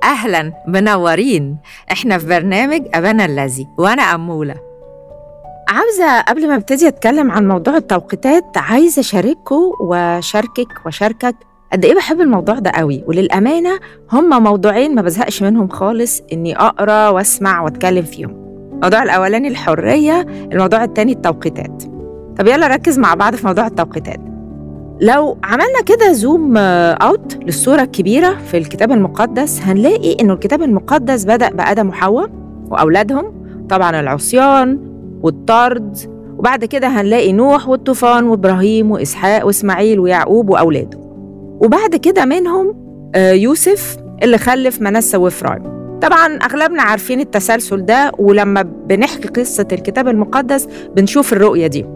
أهلا منورين إحنا في برنامج أبانا الذي وأنا أمولة عاوزة قبل ما ابتدي أتكلم عن موضوع التوقيتات عايزة أشارككم وأشاركك وأشاركك قد إيه بحب الموضوع ده قوي وللأمانة هما موضوعين ما بزهقش منهم خالص إني أقرأ وأسمع وأتكلم فيهم الموضوع الأولاني الحرية الموضوع التاني التوقيتات طب يلا ركز مع بعض في موضوع التوقيتات لو عملنا كده زوم اوت للصورة الكبيرة في الكتاب المقدس هنلاقي إنه الكتاب المقدس بدأ بآدم وحواء وأولادهم طبعا العصيان والطرد وبعد كده هنلاقي نوح والطوفان وإبراهيم وإسحاق وإسماعيل ويعقوب وأولاده وبعد كده منهم يوسف اللي خلف منسى وإفرايم طبعا أغلبنا عارفين التسلسل ده ولما بنحكي قصة الكتاب المقدس بنشوف الرؤية دي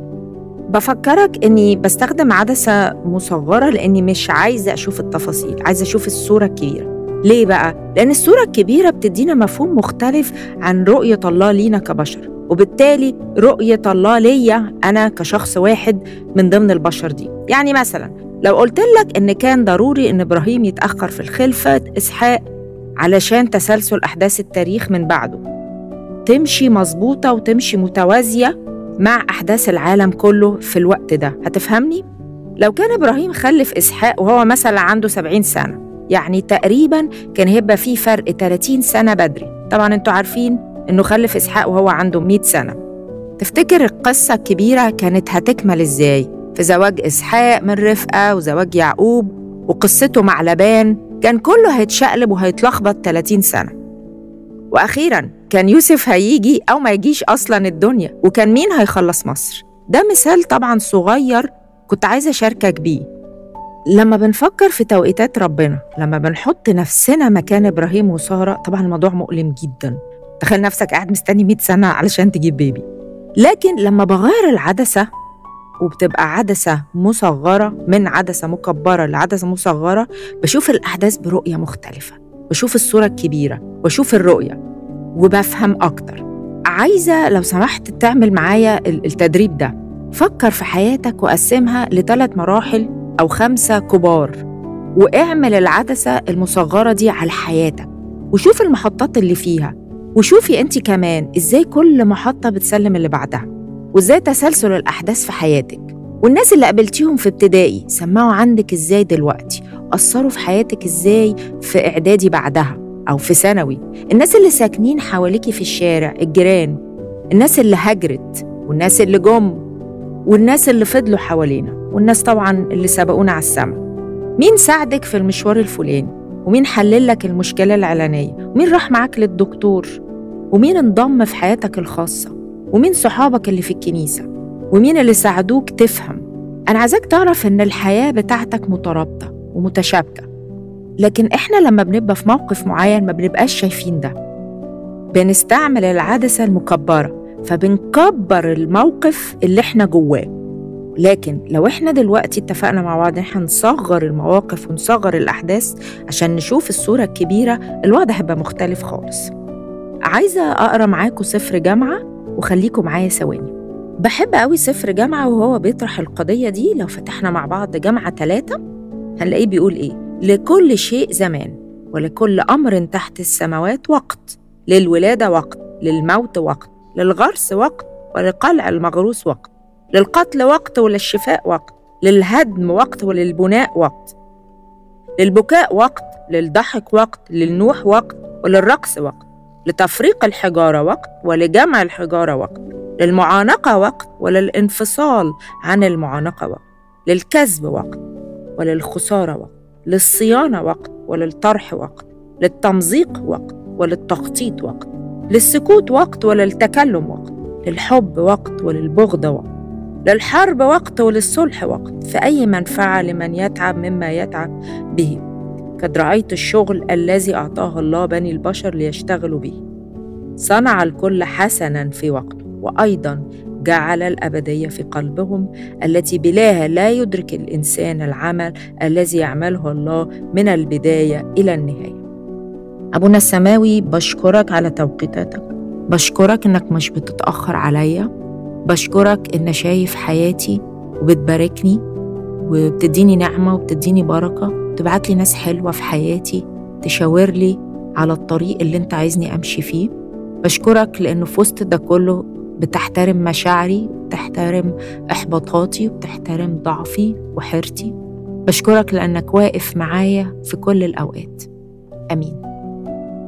بفكرك اني بستخدم عدسه مصغره لاني مش عايزه اشوف التفاصيل عايزه اشوف الصوره الكبيره ليه بقى لان الصوره الكبيره بتدينا مفهوم مختلف عن رؤيه الله لينا كبشر وبالتالي رؤيه الله ليا انا كشخص واحد من ضمن البشر دي يعني مثلا لو قلت لك ان كان ضروري ان ابراهيم يتاخر في الخلفه اسحاق علشان تسلسل احداث التاريخ من بعده تمشي مظبوطه وتمشي متوازيه مع أحداث العالم كله في الوقت ده هتفهمني؟ لو كان إبراهيم خلف إسحاق وهو مثلا عنده 70 سنة يعني تقريبا كان هيبقى فيه فرق 30 سنة بدري طبعا انتوا عارفين انه خلف إسحاق وهو عنده 100 سنة تفتكر القصة الكبيرة كانت هتكمل ازاي؟ في زواج إسحاق من رفقة وزواج يعقوب وقصته مع لبان كان كله هيتشقلب وهيتلخبط 30 سنة وأخيرا كان يوسف هيجي أو ما يجيش أصلا الدنيا وكان مين هيخلص مصر ده مثال طبعا صغير كنت عايزة أشاركك بيه لما بنفكر في توقيتات ربنا لما بنحط نفسنا مكان إبراهيم وسارة طبعا الموضوع مؤلم جدا تخيل نفسك قاعد مستني 100 سنة علشان تجيب بيبي لكن لما بغير العدسة وبتبقى عدسة مصغرة من عدسة مكبرة لعدسة مصغرة بشوف الأحداث برؤية مختلفة بشوف الصورة الكبيرة بشوف الرؤية وبفهم أكتر عايزة لو سمحت تعمل معايا التدريب ده فكر في حياتك وقسمها لثلاث مراحل أو خمسة كبار واعمل العدسة المصغرة دي على حياتك وشوف المحطات اللي فيها وشوفي أنت كمان إزاي كل محطة بتسلم اللي بعدها وإزاي تسلسل الأحداث في حياتك والناس اللي قابلتيهم في ابتدائي سمعوا عندك إزاي دلوقتي أثروا في حياتك إزاي في إعدادي بعدها أو في ثانوي الناس اللي ساكنين حواليكي في الشارع الجيران الناس اللي هجرت والناس اللي جم والناس اللي فضلوا حوالينا والناس طبعا اللي سبقونا على السما مين ساعدك في المشوار الفلاني ومين حلل لك المشكلة العلانية ومين راح معاك للدكتور ومين انضم في حياتك الخاصة ومين صحابك اللي في الكنيسة ومين اللي ساعدوك تفهم أنا عايزاك تعرف إن الحياة بتاعتك مترابطة ومتشابكة لكن إحنا لما بنبقى في موقف معين ما بنبقاش شايفين ده بنستعمل العدسة المكبرة فبنكبر الموقف اللي إحنا جواه لكن لو إحنا دلوقتي اتفقنا مع بعض إن إحنا نصغر المواقف ونصغر الأحداث عشان نشوف الصورة الكبيرة الوضع هيبقى مختلف خالص عايزة أقرأ معاكم سفر جامعة وخليكم معايا ثواني بحب قوي سفر جامعة وهو بيطرح القضية دي لو فتحنا مع بعض جامعة ثلاثة هنلاقيه بيقول إيه لكل شيء زمان ولكل أمر تحت السماوات وقت للولادة وقت للموت وقت للغرس وقت ولقلع المغروس وقت للقتل وقت وللشفاء وقت للهدم وقت وللبناء وقت للبكاء وقت للضحك وقت للنوح وقت وللرقص وقت لتفريق الحجارة وقت ولجمع الحجارة وقت للمعانقة وقت وللانفصال عن المعانقة وقت للكذب وقت وللخسارة وقت للصيانة وقت وللطرح وقت للتمزيق وقت وللتخطيط وقت للسكوت وقت وللتكلم وقت للحب وقت وللبغض وقت للحرب وقت وللصلح وقت فأي منفعة لمن يتعب مما يتعب به قد رأيت الشغل الذي أعطاه الله بني البشر ليشتغلوا به صنع الكل حسنا في وقته وأيضا جعل الأبدية في قلبهم التي بلاها لا يدرك الإنسان العمل الذي يعمله الله من البداية إلى النهاية أبونا السماوي بشكرك على توقيتاتك بشكرك إنك مش بتتأخر عليا بشكرك إن شايف حياتي وبتباركني وبتديني نعمة وبتديني بركة تبعت لي ناس حلوة في حياتي تشاور لي على الطريق اللي انت عايزني امشي فيه بشكرك لانه في وسط ده كله بتحترم مشاعري بتحترم احباطاتي وبتحترم ضعفي وحيرتي بشكرك لانك واقف معايا في كل الاوقات امين